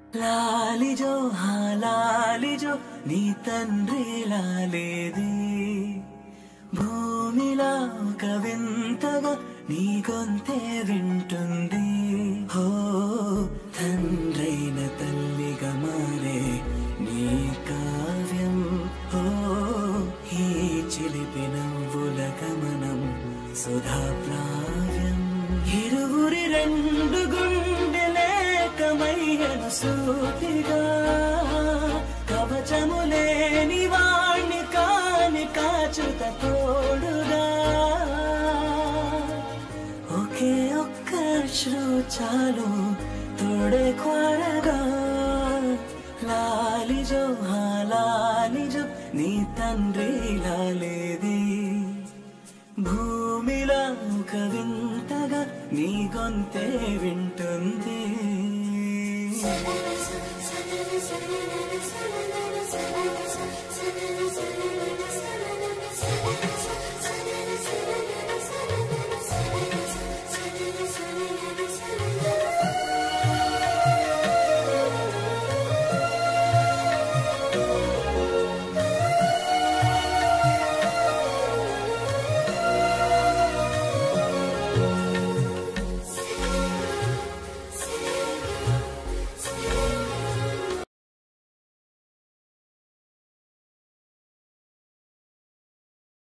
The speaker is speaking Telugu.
లాలిజో హా లాలిజో నీ తండ్రి లాలేది భూమిలా ఒక వింతగా నీ గొంతే వింటుంది హో తండ్రైన తల్లిగా మారే నీ కావ్యం హో ఈ చిలిపి నవ్వుల గమనం సుధా ప్లావ్యం ఇరువురి రెండు గుండెలేకమయ్యను సూటిగా కవచము లేని వాణ్ణి కాని కాచుత తోడుగా ఒకే ఒక్క శ్రు చాలు తోడే కొడగా లాలిజో హా లాలిజో నీ తండ్రి లాలేది భూమిలా ఒక వింతగా నీ గొంతే వింటుంది